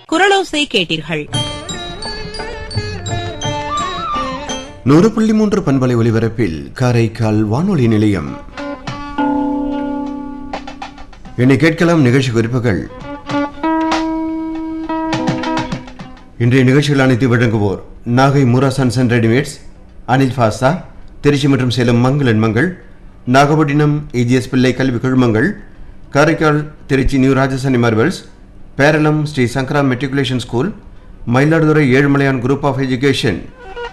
குரலோசை கேட்டீர்கள் நூறு புள்ளி மூன்று பண்பலை ஒலிபரப்பில் காரைக்கால் வானொலி நிலையம் இனி கேட்கலாம் நிகழ்ச்சி குறிப்புகள் இன்றைய நிகழ்ச்சிகள் அனைத்து வழங்குவோர் நாகை முராசன் son readymades Anil pasta Trichy மற்றும் சேலம் மங்களன் மங்கள் நாகப்பட்டினம் ஏஜிஎஸ் பிள்ளை கல்வி குழுமங்கள் Karaikal Trichy new Rajasthani marbles Peralam Sri Sankara matriculation school Mayiladuthurai Ezhumalaiyan group of education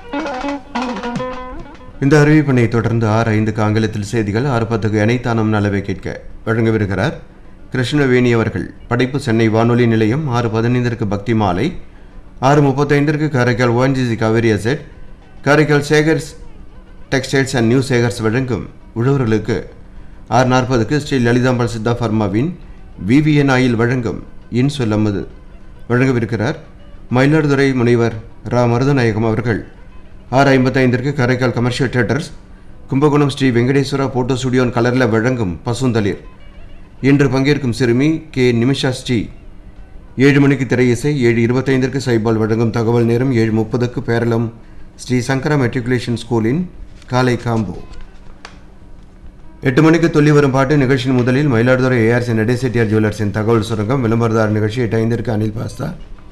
இந்த அறிவிப்பினை தொடர்ந்து ஆறு ஐந்துக்கு ஆங்கிலத்தில் செய்திகள் ஆறு பத்துக்கு இணைத்தானம் நலவை கேட்க வழங்கவிருக்கிறார் கிருஷ்ணவேணி அவர்கள் படைப்பு சென்னை வானொலி நிலையம் ஆறு பதினைந்திற்கு பக்தி மாலை ஆறு முப்பத்தைந்திற்கு Karaikal ONGC Kaveri asset Karaikal Sekars textiles and new Sekars வழங்கும் உழவர்களுக்கு ஆறு நாற்பதுக்கு ஸ்ரீ லலிதாம்பாள் சித்தா ஃபர்மாவின் விவிஎன் ஆயில் வழங்கும் இன் சொல்லமுது வழங்கவிருக்கிறார் மயிலாடுதுறை முனைவர் ரா மருதநாயகம் அவர்கள் ஆறு ஐம்பத்தைந்திற்கு Karaikal commercial theatres Kumbakonam Sri Venkateswara photo ஸ்டுடியோன் கலரில் வழங்கும் பசுந்தளிர் இன்று பங்கேற்கும் சிறுமி கே நிமிஷா ஸ்ரீ ஏழு மணிக்கு திரையிசை ஏழு இருபத்தைந்திற்கு சைபால் வழங்கும் தகவல் நேரம் ஏழு முப்பதுக்கு பேரளம் ஸ்ரீ சங்கரா மெட்ரிகுலேஷன் ஸ்கூலின் காலை காம்போ எட்டு மணிக்கு துள்ளி வரும் பாட்டு நிகழ்ச்சியின் முதலில் மயிலாடுதுறை ஏஆர்சி நடேசெட்டியார் ஜுவல்லர்ஸின் தகவல் சுரங்கம் விளம்பரதார் நிகழ்ச்சி எட்டு ஐந்திற்கு Anil pasta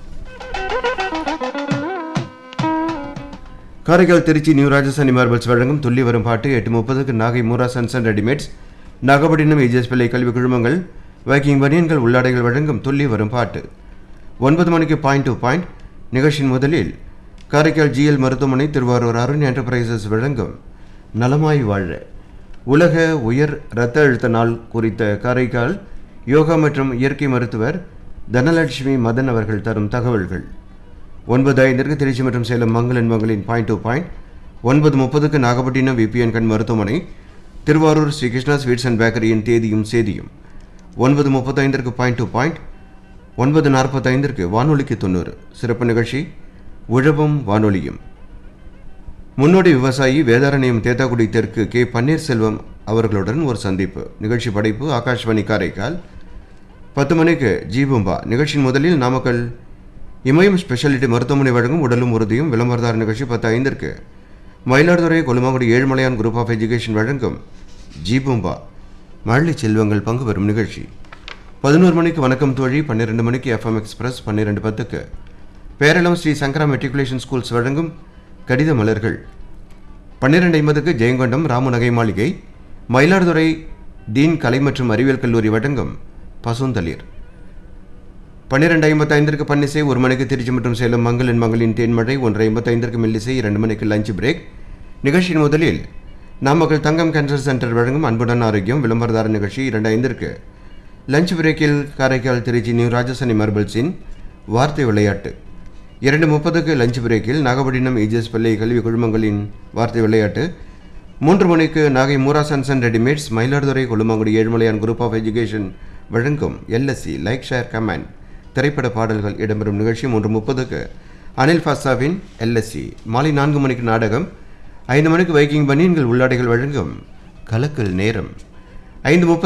Karaikal Trichy new Rajasthani marbles வழங்கும் துள்ளி வரும் பாட்டு எட்டு முப்பதுக்கு Nagai Moora sons and readymades Nagapattinam AGS Pillai கல்வி குழுமங்கள் வைக்கிங் பனியன்கள் உள்ளாடைகள் வழங்கும் துள்ளி வரும் பாட்டு ஒன்பது மணிக்கு பாயிண்ட் டு பாயிண்ட் நிகழ்ச்சியின் முதலில் காரைக்கால் ஜிஎல் மருத்துவமனை திருவாரூர் அருண் என்டர்பிரைசஸ் வழங்கும் நலமாய் வாழ உலக உயர் இரத்த அழுத்த நாள் குறித்த காரைக்கால் யோகா மற்றும் இயற்கை மருத்துவர் தனலட்சுமி மதன் அவர்கள் தரும் தகவல்கள் ஒன்பது ஐந்திற்கு திருச்சி மற்றும் சேலம் மங்களன் மங்களின் பாயிண்ட் டு பாயிண்ட் ஒன்பது முப்பதுக்கு நாகப்பட்டினம் விபிஎன் கண் மருத்துவமனை திருவாரூர் ஸ்ரீ கிருஷ்ணா ஸ்வீட்ஸ் அண்ட் பேக்கரியின் தேதியும் சேதியும் ஒன்பது முப்பத்தைந்திற்கு பாயிண்ட் டு பாயிண்ட் ஒன்பது நாற்பத்தைந்திற்கு வானொலிக்கு தொண்ணூறு சிறப்பு நிகழ்ச்சி உழவும் வானொலியும் முன்னோடி விவசாயி வேதாரண்யம் தேத்தாக்குடி தெற்கு கே பன்னீர்செல்வம் அவர்களுடன் ஒரு சந்திப்பு நிகழ்ச்சி படைப்பு ஆகாஷ்வாணி காரைக்கால் பத்து மணிக்கு ஜீபும்பா நிகழ்ச்சியின் முதலில் நாமக்கல் இமயம் ஸ்பெஷாலிட்டி மருத்துவமனை வழங்கும் உடலும் உறுதியும் விளம்பரதார நிகழ்ச்சி பத்து ஐந்திற்கு Mayiladuthurai Kollumangudi Ezhumalaiyan group of education வழங்கும் ஜீபும்பா மழலை செல்வங்கள் பங்கு பெறும் நிகழ்ச்சி பதினோரு மணிக்கு வணக்கம் தோழி பன்னிரெண்டு மணிக்கு எஃப்எம் எக்ஸ்பிரஸ் பன்னிரெண்டு பத்துக்கு பேரளம் ஸ்ரீ சங்கரா மெட்ரிகுலேஷன் ஸ்கூல்ஸ் வழங்கும் கடித மலர்கள் பன்னிரெண்டு ஐம்பதுக்கு ஜெயங்கொண்டம் ராமநகை மாளிகை மயிலாடுதுறை டீன் கலை மற்றும் அறிவியல் கல்லூரி வழங்கும் பசுந்தளிர் பன்னிரெண்டு ஐம்பத்தைந்திற்கு பன்னிசை ஒரு மணிக்கு திருச்சி மற்றும் சேலம் மங்களின் மங்களின் தேன்மழை ஒன்று ஐம்பத்தைந்திற்கு மெல்லிசை இரண்டு மணிக்கு லஞ்ச் பிரேக் நிகழ்ச்சியின் முதலில் நாமக்கல் தங்கம் கேன்சர் சென்டர் வழங்கும் அன்புடன் ஆரோக்கியம் விளம்பரதார நிகழ்ச்சி இரண்டு ஐந்திற்கு லஞ்ச் பிரேக்கில் காரைக்கால் திருச்சி நியூ ராஜசனி மார்பிள்ஸின் வார்த்தை விளையாட்டு இரண்டு முப்பதுக்கு லஞ்ச் பிரேக்கில் நாகப்பட்டினம் ஏஜிஎஸ் பள்ளி கல்வி குழுமங்களின் வார்த்தை விளையாட்டு மூன்று மணிக்கு Nagai Moora sons and readymades Mayiladuthurai Kollumangudi Ezhumalaiyan group of education வழங்கும் எல்எஸ்சி லைக் ஷேர் கமெண்ட் திரைப்பட பாடல்கள் இடம்பெறும் நிகழ்ச்சி மூன்று முப்பதுக்கு அனில் ஃபாஸ்தாவின் எல்எஸ்சி மாலை நான்கு மணிக்கு நாடகம் ஐந்து மணிக்கு வைக்கிங் பனியன்கள் உள்ளாடைகள் வழங்கும் கலக்கல் நேரம் ஐந்து முப்பது